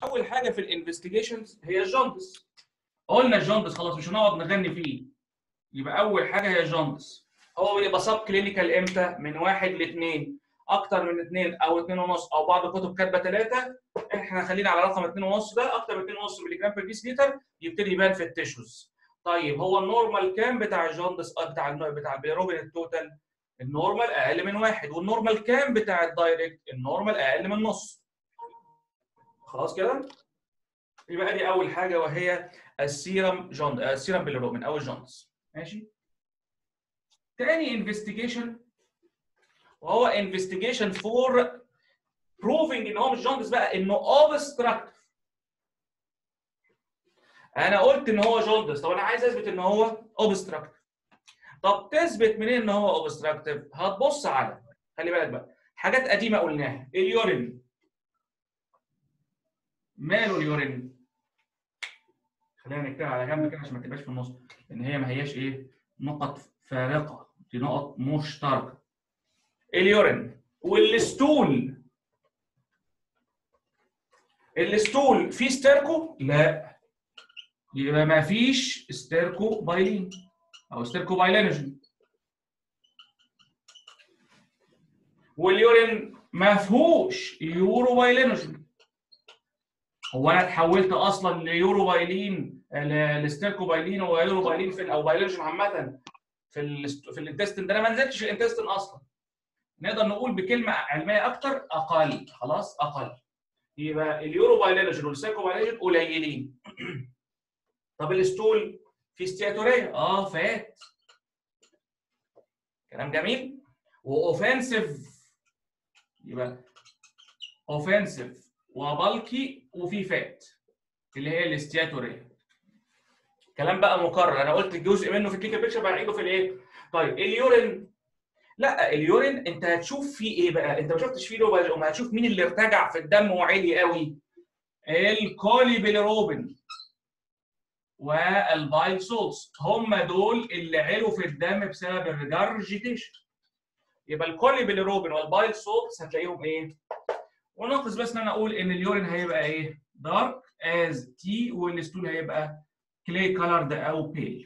اول حاجه في الانفستيجيشنز هي الجوندس قلنا الجوندس خلاص مش هنقعد نغني فيه يبقى اول حاجه هي الجوندس هو بيبقى سب كلينيكال امتى من واحد لاثنين اكتر من اثنين او اثنين ونص او بعض الكتب كاتبه ثلاثه احنا خلينا على رقم اثنين ونص ده اكتر من اثنين ونص ملي جرام بير لتر يبتدي يبان في التيشوز طيب هو النورمال كام بتاع الجوندس بتاع النوع بتاع البيروبين التوتال النورمال اقل من واحد والنورمال كام بتاع الدايركت النورمال اقل من نص خلاص كده يبقى دي اول حاجه وهي السيرم جوند السيرم بيليروبين او الجوندس ماشي تاني انفستيجيشن وهو انفستيجيشن فور بروفنج ان هو مش جوندس بقى انه اوبستراكتيف انا قلت ان هو جوندس طب انا عايز اثبت ان هو اوبستراكتيف طب تثبت منين ان هو اوبستراكتيف هتبص على خلي بالك بقى حاجات قديمه قلناها اليورين ماله اليورين خلينا نكتبها على جنب كده عشان ما تبقاش في النص لان هي ما هياش ايه نقط فارقه دي نقط مشتركه اليورين والستول الستول فيه ستيركو لا يبقى ما فيش ستيركو بايلين او ستيركو بايلينوجين واليورين ما فيهوش يورو بايلينوجين هو انا اتحولت اصلا ليورو بايلين لستيركو بايلين ويورو بايلين في او بايلينوجين عامه في ال في الانتستين ده انا ما نزلتش الانتستين اصلا نقدر نقول بكلمه علميه اكتر اقل خلاص اقل يبقى اليورو بايلينوجين والستيركو بايلينوجين قليلين طب الستول في استياتوريه اه فات كلام جميل واوفنسيف يبقى اوفنسيف وبالكي وفي فات اللي هي الاستياتوريه كلام بقى مكرر انا قلت جزء منه في الكليكال بيكتشر بعيده في الايه طيب اليورين لا اليورين انت هتشوف فيه ايه بقى انت ما شفتش فيه لوبا وما هتشوف مين اللي ارتجع في الدم وعالي قوي الكولي بيليروبين والبايل سولز هم دول اللي علوا في الدم بسبب الريجارجيتيشن يبقى الكولي بيليروبين والبايل سولز هتلاقيهم ايه وناقص بس ان انا اقول ان اليورين هيبقى ايه دارك از تي والستول هيبقى كلي كولرد او بيل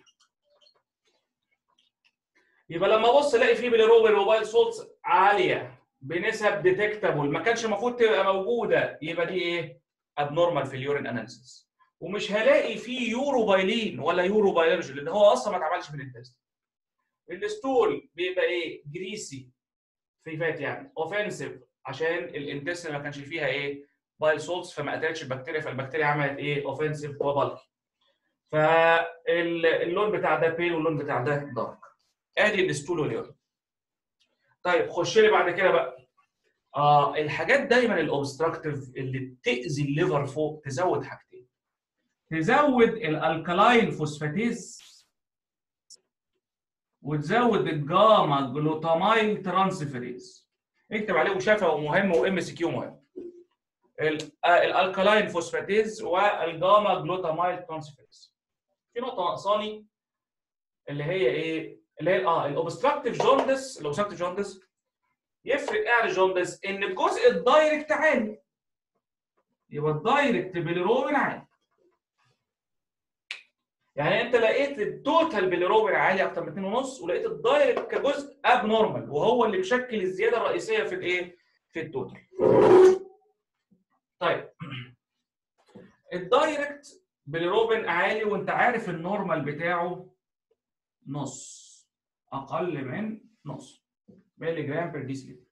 يبقى لما ابص الاقي فيه بيليروبين وبايل سولز عاليه بنسب ديتكتابل ما كانش المفروض تبقى موجوده يبقى دي ايه ابنورمال في اليورين اناليسيس ومش هلاقي فيه يورو بايلين ولا يورو بايلرجي لان هو اصلا ما اتعملش من التست الستول بيبقى ايه جريسي في فات يعني اوفنسيف عشان الانتستين ما كانش فيها ايه بايل سولتس فما قتلتش البكتيريا فالبكتيريا عملت ايه اوفنسيف وبالكي فاللون بتاع ده بيل واللون بتاع ده دارك ادي الستول واليورين طيب خش لي بعد كده بقى اه الحاجات دايما الاوبستراكتيف اللي بتاذي الليفر فوق تزود حاجتين تزود الالكلاين فوسفاتيز وتزود الجاما جلوتامايل ترانسفيريز اكتب عليه مشافه ومهم وام سي كيو مهم الالكلاين فوسفاتيز والجاما جلوتامايل ترانسفيريز في نقطه ناقصاني اللي هي ايه اللي هي اه الاوبستراكتيف جوندس الاوبستراكتيف جوندس يفرق ايه عن الجوندس ان الجزء الدايركت عالي يبقى الدايركت باليروبين عالي يعني انت لقيت التوتال باليروبين عالي اكتر من 2.5 ولقيت الدايركت كجزء اب نورمال وهو اللي بيشكل الزياده الرئيسيه في الايه في التوتال طيب الدايركت باليروبين عالي وانت عارف النورمال بتاعه نص اقل من نص ملي جرام بير ديسيلتر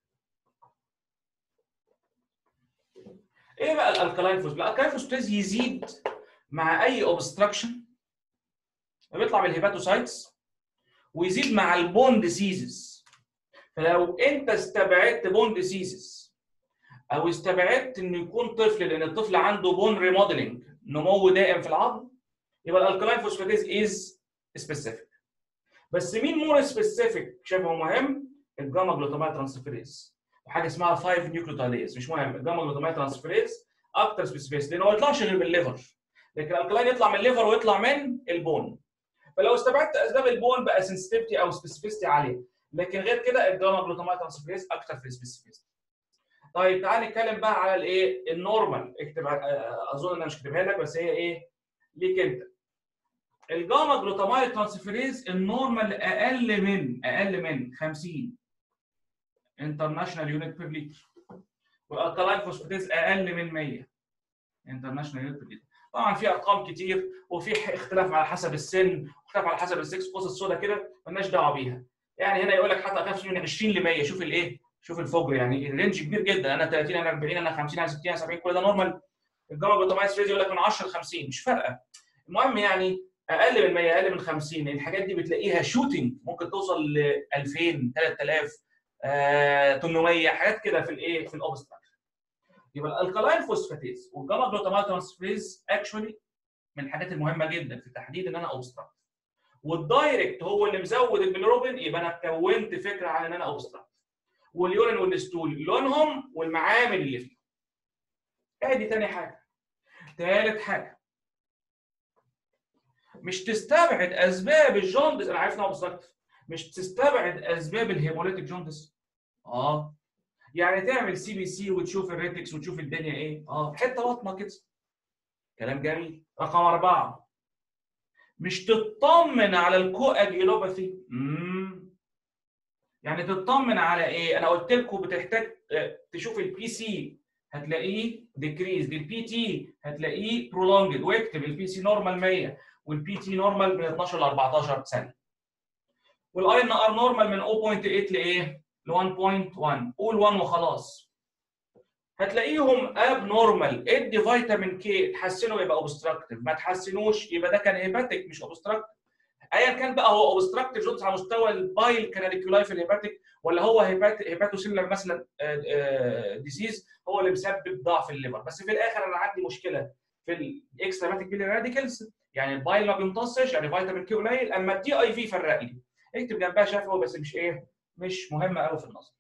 ايه بقى الالكلاين فوسفاتيز؟ الالكلاين فوسفاتيز يزيد مع اي اوبستراكشن بيطلع من الهيباتوسايتس ويزيد مع البون ديسيزز فلو انت استبعدت بون ديسيزز او استبعدت انه يكون طفل لان الطفل عنده بون ريموديلنج نمو دائم في العظم يبقى الالكلاين فوسفاتيز از سبيسيفيك بس مين مور سبيسيفيك شايفه مهم الجاما جلوتامايل ترانسفيريز وحاجه اسمها 5 نيوكليوتايديز مش مهم الجاما جلوتامايل ترانسفيريز اكتر سبيسيفيس لانه ما يطلعش غير من الليفر لكن الالكلاين يطلع من الليفر ويطلع من البون فلو استبعدت اسباب البون بقى سنسيتيفيتي او سبيسيفيستي عاليه لكن غير كده الجاما جلوتامايل ترانسفيريز اكتر في السبيسيفيستي طيب تعال نتكلم بقى على الايه النورمال اكتب آه، اظن انا مش كاتبها لك بس هي ايه ليك انت الجاما جلوتامايل ترانسفيريز النورمال اقل من اقل من 50 انترناشونال يونت بير لتر والالكالاين فوسفاتيز اقل من 100 انترناشونال يونت بير لتر طبعا في ارقام كتير وفي اختلاف على حسب السن واختلاف على حسب السكس قصص سودا كده مالناش دعوه بيها يعني هنا يقول لك حتى اخف من 20 ل 100 شوف الايه شوف الفجر يعني الرينج كبير جدا انا 30 انا 40 انا 50 انا 60 انا 70 كل ده نورمال الجاما جلوتامايل فريز يقول لك من 10 ل 50 مش فارقه المهم يعني اقل من 100 اقل من 50 الحاجات دي بتلاقيها شوتنج ممكن توصل ل 2000 3000 آه، 800 حاجات كده في الايه في الاوبستراكت يبقى الالكالاين فوسفاتيز والجاما جلوتاميل ترانسفيريز اكشولي من الحاجات المهمه جدا في تحديد ان انا اوبستراكت والدايركت هو اللي مزود البيلروبين يبقى انا كونت فكره عن ان انا اوبستراكت واليورين والستول لونهم والمعامل اللي فيهم ادي تاني حاجه تالت حاجه مش تستبعد اسباب الجوندس انا عارف انها اوبستراكت مش تستبعد اسباب الهيموليتيك جوندس اه يعني تعمل سي بي سي وتشوف الريتكس وتشوف الدنيا ايه اه حته بطنه كده كلام جميل رقم اربعه مش تطمن على الكواجيلوباثي امم يعني تطمن على ايه انا قلت لكم بتحتاج آه، تشوف البي سي هتلاقيه ديكريز البي تي هتلاقيه برولونجد واكتب البي سي نورمال 100 والبي تي نورمال من 12 ل 14 سنه والاي ان ار نورمال من 0.8 لايه ل 1.1 قول 1 وخلاص هتلاقيهم اب نورمال ادي فيتامين كي تحسنه يبقى اوبستراكتيف ما تحسنوش يبقى ده كان هيباتيك مش اوبستراكتيف ايا كان بقى هو اوبستراكتيف جونز على مستوى البايل كاناليكولاي في الهيباتيك ولا هو هيبات هيباتوسيلر مثلا ديزيز هو اللي مسبب ضعف الليفر بس في الاخر انا عندي مشكله في الاكسترا هيباتيك بيلي راديكلز يعني البايل ما بيمتصش يعني فيتامين كي قليل اما الدي اي في فرق لي اكتب جنبها شفوي بس مش ايه مش مهمه قوي في النظر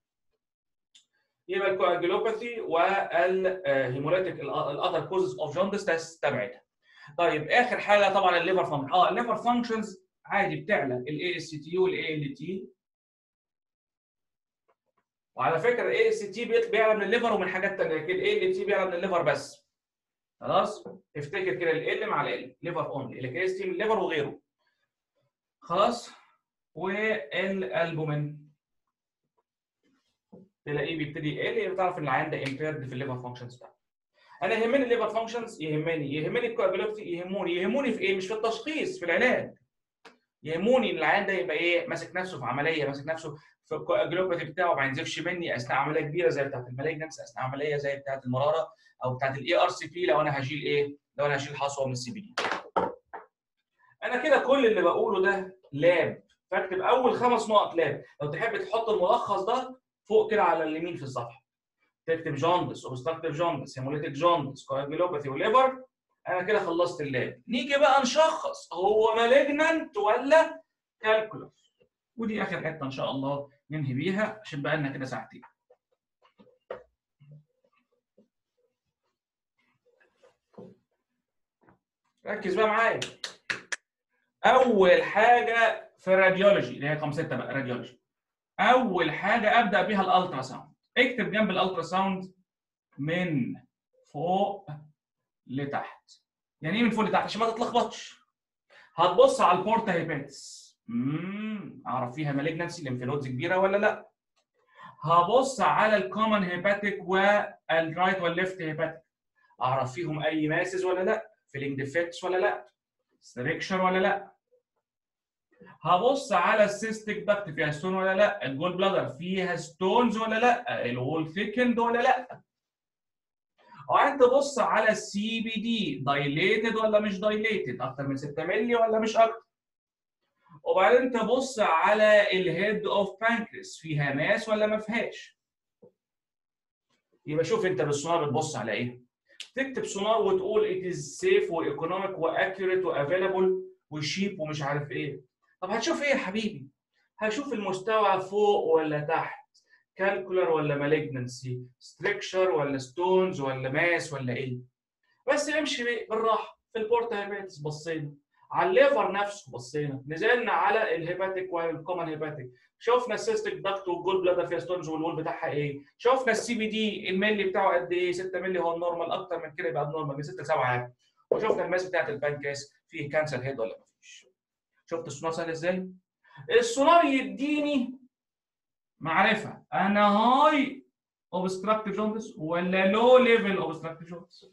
يبقى الكواجلوباثي والهيموليتيك الاذر كوزز اوف جوندس تستبعدها طيب اخر حاجه طبعا الليفر فانكشن اه الليفر فانكشنز عادي بتعلى الاي اس تي والاي ال تي وعلى فكره الاي اس تي بيعلى من الليفر ومن حاجات ثانيه لكن الاي ال تي بيعلى من الليفر بس خلاص افتكر كده ال مع ال ليفر اونلي الاي اس تي من الليفر وغيره خلاص والالبومين تلاقيه بيبتدي يقل يبقى تعرف ان العيان ده امبيرد في الليفر فانكشنز بتاعته انا يهمني الليفر فانكشنز يهمني يهمني الكوابيلوبتي يهموني يهموني في ايه مش في التشخيص في العلاج يهموني ان العيان ده يبقى ايه ماسك نفسه في عمليه ماسك نفسه في الكوابيلوبتي بتاعه ما ينزفش مني اثناء عمليه كبيره زي بتاعه المالجنس اثناء عمليه زي بتاعه المراره او بتاعه الاي ار سي بي لو انا هشيل ايه لو انا هشيل حصوه من السي بي دي انا كده كل اللي بقوله ده لاب فاكتب اول خمس نقط لاب لو تحب تحط الملخص ده فوق كده على اليمين في الصفحه تكتب جوندس اوبستراكتيف جوندس هيموليتيك جوندس كواجيلوباثي وليفر انا كده خلصت اللاب نيجي بقى نشخص هو مالجنانت ولا كالكولر ودي اخر حته ان شاء الله ننهي بيها عشان بقى لنا كده ساعتين ركز بقى معايا اول حاجه في الراديولوجي اللي هي رقم 6 بقى راديولوجي اول حاجه ابدا بيها الالترا ساوند اكتب جنب الالترا ساوند من فوق لتحت يعني ايه من فوق لتحت عشان ما تتلخبطش هتبص على البورتا هيباتس امم اعرف فيها مالجنسي ليمفينودز كبيره ولا لا هبص على الكومن هيباتيك والرايت والليفت هيباتيك اعرف فيهم اي ماسز ولا لا فيلينج ديفكتس ولا لا ستريكشر ولا لا هبص على السيستيك داكت فيها ستون ولا لا الجول بلادر فيها ستونز ولا لا الوول ثيكند ولا لا وبعدين تبص على السي بي دي دايليتد ولا مش دايليتد اكتر من 6 مللي ولا مش اكتر وبعدين تبص على الهيد اوف بانكريس فيها ماس ولا ما فيهاش يبقى شوف انت بالسونار بتبص على ايه تكتب سونار وتقول it is safe وايكونوميك واكيوريت وافيلابل وشيب ومش عارف ايه طب هتشوف ايه يا حبيبي هشوف المستوى فوق ولا تحت كالكولر ولا مالجنسي ستريكشر ولا ستونز ولا ماس ولا ايه بس امشي بالراحه في البورتا هيباتس بصينا على الليفر نفسه بصينا نزلنا على الهيباتيك والكومن هيباتيك شفنا السيستيك داكت والجول بلادر فيها ستونز والوول بتاعها ايه شفنا السي بي دي الملي بتاعه قد ايه 6 ملي هو النورمال اكتر من كده يبقى نورمال من 6 ل 7 يعني وشفنا الماس بتاعت البانكاس فيه كانسر هيد ولا مفيش شفت السونار سهل ازاي السونار يديني معرفه انا هاي اوبستراكتيف جوندس ولا لو ليفل اوبستراكتيف جوندس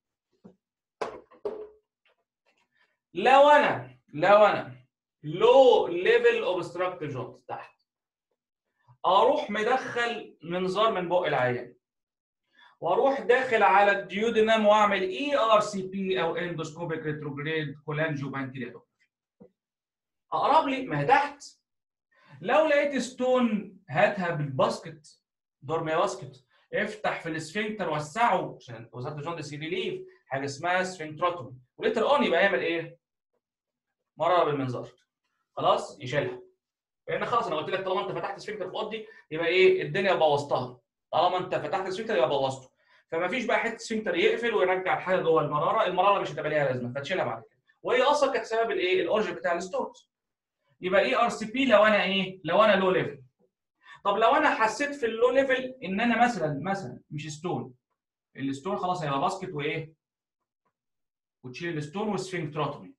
لو انا لو انا لو ليفل اوبستراكتيف جوندس تحت اروح مدخل منظار من بق العيان واروح داخل على الديودينام واعمل اي ار سي بي او اندوسكوبيك ريتروجريد كولانجيو بانكرياتوم اقرب لي ما هي تحت لو لقيت ستون هاتها بالباسكت دورمي باسكت افتح في السفنكتر وسعه عشان وزاره الجوندس ريليف حاجه اسمها سفنكتروتومي وليتر اون يبقى يعمل ايه؟ مره بالمنظار خلاص يشيلها لان خلاص انا قلت لك طالما انت فتحت سفنكتر في اوضتي يبقى ايه الدنيا بوظتها طالما انت فتحت السفنكتر يبقى بوظته فما فيش بقى حته سفنكتر يقفل ويرجع الحاجه جوه المراره المراره مش هتبقى ليها لازمه فتشيلها بعد كده وهي اصلا كانت سبب الايه الاورجن بتاع الستونز يبقى اي ار سي بي لو انا ايه لو انا لو ليفل طب لو انا حسيت في اللو ليفل ان انا مثلا مثلا مش ستون الستون خلاص هيبقى باسكت وايه وتشيل الستون والسفنكتروتومي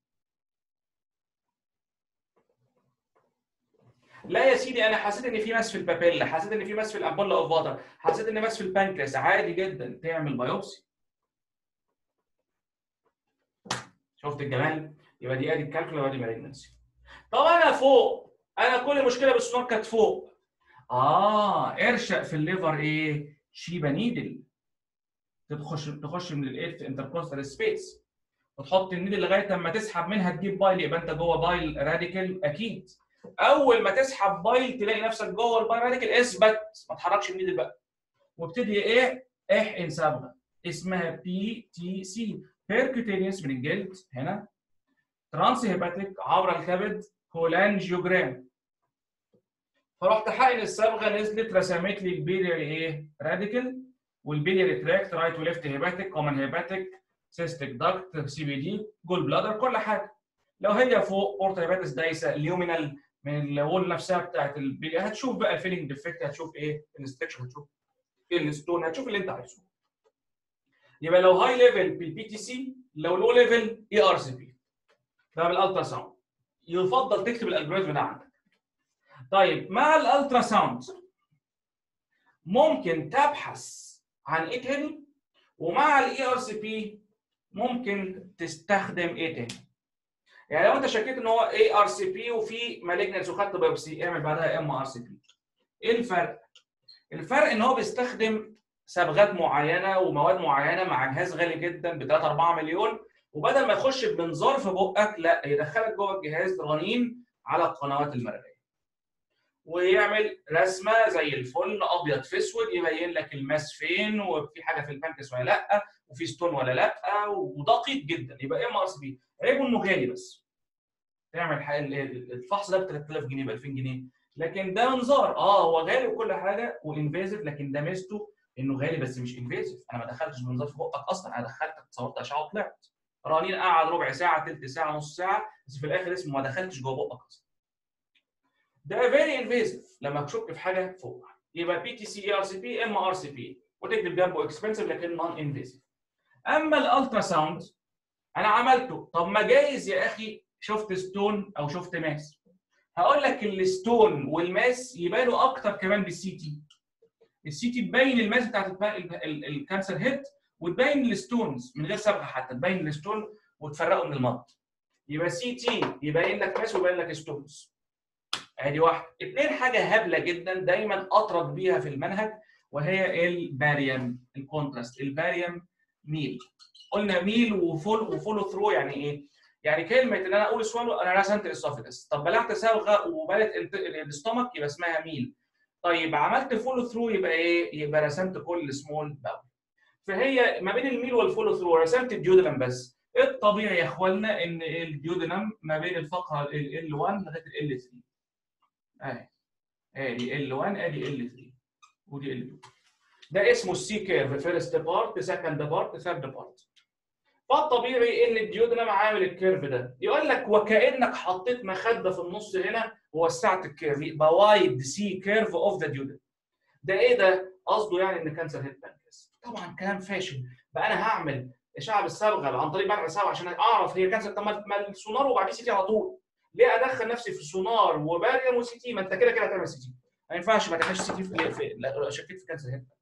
لا يا سيدي انا حسيت ان في ماس في البابيلا حسيت ان في ماس في الامبولا اوف واتر حسيت ان ماس في البانكرياس عادي جدا تعمل بايوبسي شفت الجمال يبقى دي ادي الكالكولا وادي مالجنسي طب انا فوق انا كل مشكله بالسونار كانت فوق اه ارشق في الليفر ايه شيبا نيدل تخش تخش من الايت انتركوستال سبيس وتحط النيدل لغايه اما تسحب منها تجيب بايل يبقى انت جوه بايل راديكال اكيد اول ما تسحب بايل تلاقي نفسك جوه البايل راديكال اثبت ما تحركش النيدل بقى وابتدي ايه احقن صبغه اسمها بي تي سي بيركوتينيوس من الجلد هنا ترانس هيباتيك عبر الكبد كولانجيوجرام فرحت حقن الصبغه نزلت رسمت لي البيلياري ايه راديكال والبيلياري تراكت رايت وليفت هيباتيك كومن هيباتيك سيستيك داكت سي بي دي جول بلادر كل حاجه لو هي فوق اورتا هيباتس دايسه اليومينال من الوول نفسها بتاعت البيلي هتشوف بقى الفيلينج ديفكت هتشوف ايه الانستكشن هتشوف ايه الستون هتشوف اللي انت عايزه يبقى لو هاي ليفل بالبي تي سي لو لو ليفل اي ار سي بي ده بالالترا ساوند يفضل تكتب الالجوريزم ده عندك طيب مع الالترا ساوند ممكن تبحث عن ايه تاني ومع الاي ار سي بي ممكن تستخدم ايه تاني يعني لو انت شكيت ان هو اي ار سي بي وفي مالجنس وخدت بايوبسي اعمل بعدها ام ار سي بي ايه الفرق الفرق ان هو بيستخدم صبغات معينه ومواد معينه مع جهاز غالي جدا ب 3 4 مليون وبدل ما يخش بمنظار في بقك لا يدخلك جوه الجهاز رنين على القنوات المرئيه ويعمل رسمه زي الفل ابيض في اسود يبين لك الماس فين وفي حاجه في البانكس ولا لا وفي ستون ولا لا ودقيق جدا يبقى ام ار سي بي عيبه انه غالي بس تعمل الفحص ده ب 3000 جنيه ب 2000 جنيه لكن ده منظار اه هو غالي وكل حاجه وانفيزيف لكن ده ميزته انه غالي بس مش انفيزيف انا ما دخلتش منظار في بقك اصلا انا دخلتك صورت اشعه وطلعت رنين قعد ربع ساعه ثلث ساعه نص ساعه بس في الاخر اسمه ما دخلتش جوه بقك اصلا ده فيري انفيزيف لما تشك في حاجه فوق يبقى بي تي سي اي ار سي بي ام ار سي بي وتكتب جنبه اكسبنسيف لكن نون انفيزيف اما الالترا ساوند انا عملته طب ما جايز يا اخي شفت ستون او شفت ماس هقول لك الستون والماس يبانوا اكتر كمان بالسي تي السي تي تبين الماس بتاعت الكانسر هيد وتبين الستونز من غير صبغه حتى تبين الستون وتفرقه من المرض يبقى سي تي يبين لك ماس ويبين لك ستونز ادي واحده اثنين حاجه هبله جدا دايما اطرد بيها في المنهج وهي الباريم الكونتراست الباريم ميل قلنا ميل وفول وفولو ثرو يعني ايه؟ يعني كلمه ان انا اقول سوالو انا رسمت الاسوفيجس طب بلعت صبغه وبلت الاستومك يبقى اسمها ميل طيب عملت فولو ثرو يبقى ايه؟ يبقى رسمت كل سمول باول فهي ما بين الميل والفولو ثرو رسمت الديودنم بس الطبيعي يا اخوانا ان الديودنم ما بين الفقره ال 1 لغايه ال 3 اهي ادي ال 1 ادي ال 3 ودي ال 2 ده اسمه السي كيرف فيرست بارت سكند بارت ثيرد بارت فالطبيعي ان الديودنم عامل الكيرف ده يقول لك وكانك حطيت مخده في النص هنا ووسعت الكيرف يبقى وايد سي كيرف اوف ذا ديودنم ده ايه ده؟ قصده يعني ان كانسر هيد بانكرياس طبعا كلام فاشل بقى انا هعمل اشعه بالصبغه عن طريق منع الصبغه عشان اعرف هي كانسر طب ما السونار وبعدين سي تي على طول ليه ادخل نفسي في سونار وباريوم وسي تي ما انت كده كده هتعمل سي تي ما ينفعش ما تعملش سي تي في, في لا شكيت في كانسر هيد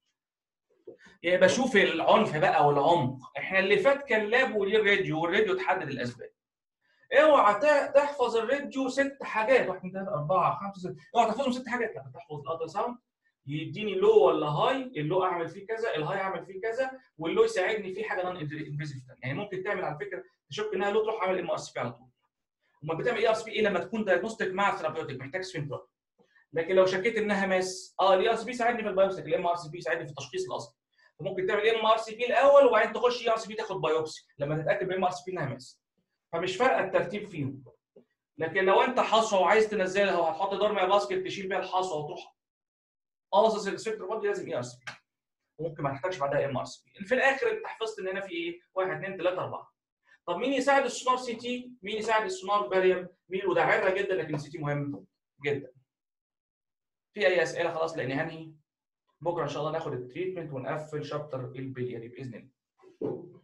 يبقى شوف العنف بقى والعمق احنا اللي فات كان لاب وليه الراديو والراديو تحدد الاسباب اوعى تحفظ الراديو ست حاجات واحد ثلاثة أربعة خمسة ستة اوعى تحفظهم ست حاجات لا تحفظ الالترا ساوند يديني لو ولا هاي اللو اعمل فيه كذا الهاي اعمل فيه كذا واللو يساعدني في حاجه نون انفيزيف يعني ممكن تعمل على فكره تشك انها لو تروح عامل ام ار سي بي على طول امال بتعمل اي ار سي بي ايه لما تكون دايجنوستيك مع ثيرابيوتيك محتاج سفين بلوك لكن لو شكيت انها ماس اه الاي ار سي بي يساعدني في البايوبسي الام ار سي بي يساعدني في التشخيص الاصلي فممكن تعمل ام ار سي بي الاول وبعدين تخش اي ار سي بي تاخد بايوبسي لما تتاكد بالام ار سي بي انها ماس فمش فارقه الترتيب فيهم لكن لو انت حصوه وعايز تنزلها وهتحط درميا باسكت تشيل بيها الحصوه وتروح قاصص السبكتر بادي لازم اي ار سي بي وممكن ما تحتاجش بعدها ام ار سي بي في الاخر انت حفظت ان هنا في ايه؟ 1 2 3 4 طب مين يساعد السونار سي تي؟ مين يساعد السونار باريم؟ مين وده عره جدا لكن السي تي مهم جدا. في اي اسئله خلاص لاني هنهي بكره ان شاء الله ناخد التريتمنت ونقفل شابتر البلياري باذن الله.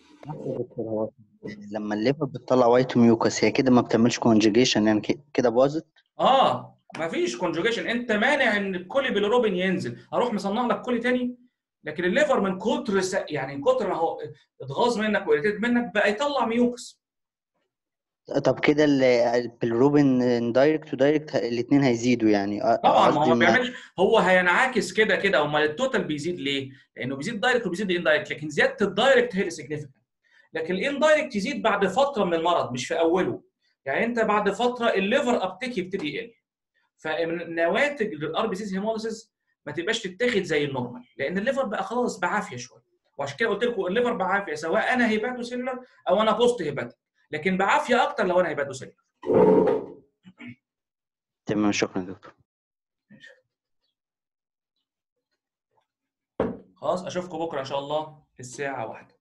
هو لما الليفر بتطلع وايت ميوكس هي كده ما بتعملش كونجيجيشن يعني كده باظت؟ اه مفيش كونجوجيشن انت مانع ان الكولي بالروبين ينزل اروح مصنع لك كولي تاني لكن الليفر من كتر س... يعني من كتر ما هو اتغاظ منك واريتيت منك بقى يطلع ميوكس طب كده بالروبين دايركت ودايركت الاثنين هيزيدوا يعني طبعا ما هو ما بيعملش هو هينعكس كده كده امال التوتال بيزيد ليه؟ لانه بيزيد دايركت وبيزيد اندايركت لكن زياده الدايركت هي اللي سيجنفكت لكن الاندايركت يزيد بعد فتره من المرض مش في اوله يعني انت بعد فتره الليفر ابتيك يبتدي يقل فنواتج الار بي سيز هيموليسيس ما تبقاش تتاخد زي النورمال لان الليفر بقى خلاص بعافيه شويه وعشان كده قلت لكم الليفر بعافيه سواء انا هيباتو سيلر او انا بوست هيباتيك لكن بعافيه اكتر لو انا هيباتو سيلر تمام شكرا دكتور خلاص اشوفكم بكره ان شاء الله الساعه واحدة